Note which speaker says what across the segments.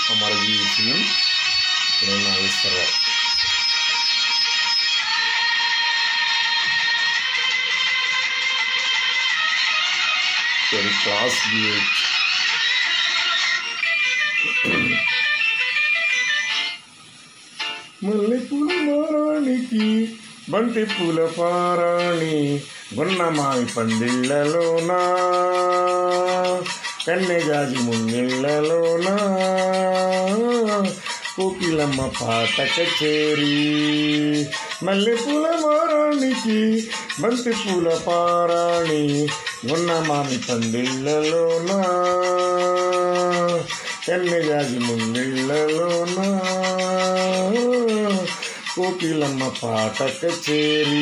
Speaker 1: అమరజీవి ఫిలిం నేను Nageswararao very class B8 మల్లెపూల మారానికి బంతి పూల పారాణి గున్నమావి పందిళ్ళలోనా కన్నెగాజి ముంగిళ్ళలోనా కోకిలమ్మ పాట కచేరి మల్లెపూల మారానికి బంతి పూల పారాణి గున్నమామి పందిళ్ళలోనా కన్నెగాజి ముంగిళ్ళలోనా కోకిలమ్మ పాట కచేరి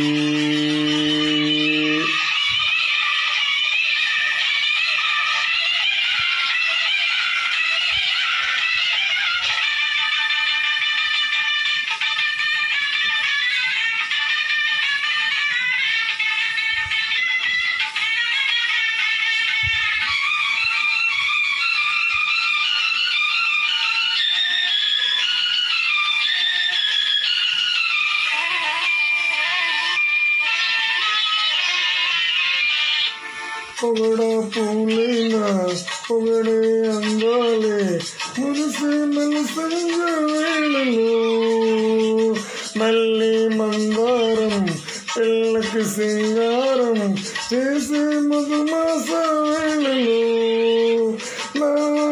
Speaker 1: పొగడ పూలైనా పొగడే అందాలే మురిసే మెలసంగ వేళలో మళ్ళీ మందారం పిల్లకి సింగారం చేసే మధుమాస వేళలో నా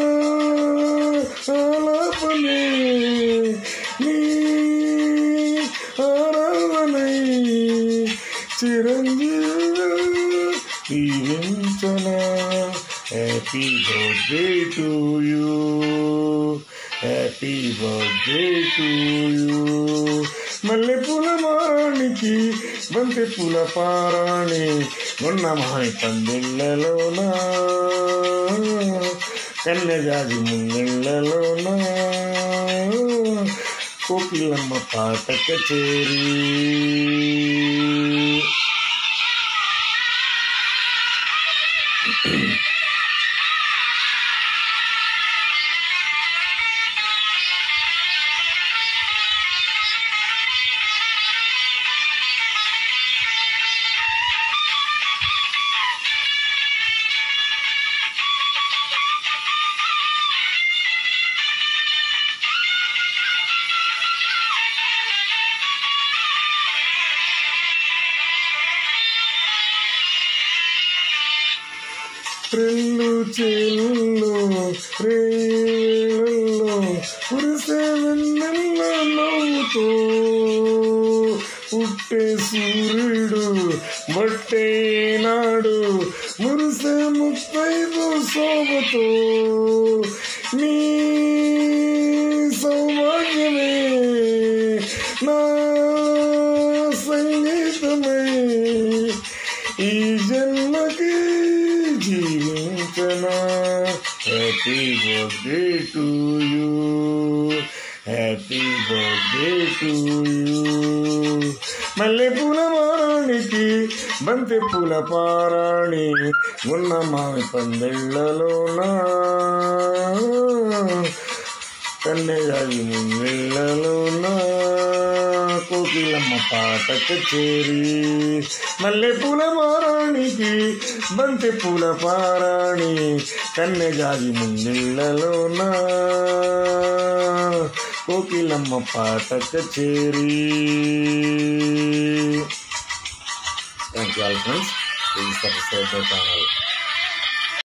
Speaker 1: ఆలాపనే నీ ఆరాధనై చిరంజీవి దీవించన happy birthday to you happy birthday to you మల్లెపూల మారానికి బంతి పూల పారాణి ఉన్న మాయ పందిళ్ళలోనా కన్నెజాజి ముంగిళ్ళలోనా కోకిలమ్మ పాట కచేరీ రెల్లు చేలుల్లో రేళ్ళల్లో కురిసే వెన్నెల్ల నవ్వుతో పుట్టే సూర్యుడు బట్టే నాడు మురిసే ముప్పైదు శోభతో నీ సౌభాగ్యమే నా సంగీతమై ఈ జన్మకి జీవించన happy birthday to you happy birthday to you మల్లె పూల మారానికి బంతి పూల పారాణి ఉన్న మామి పందిళ్ళలోనా కన్నెగాలి ముంగిళ్ళలోనా కోకిలమ్మ పాట కచేరి మల్లె పూల మారానికి బంతి పూల పారాణి కన్నెగాలి ముంగిళ్ళలోనా కోకిలమ్మ పాట కచేరి thank you all friends please subscribe my channel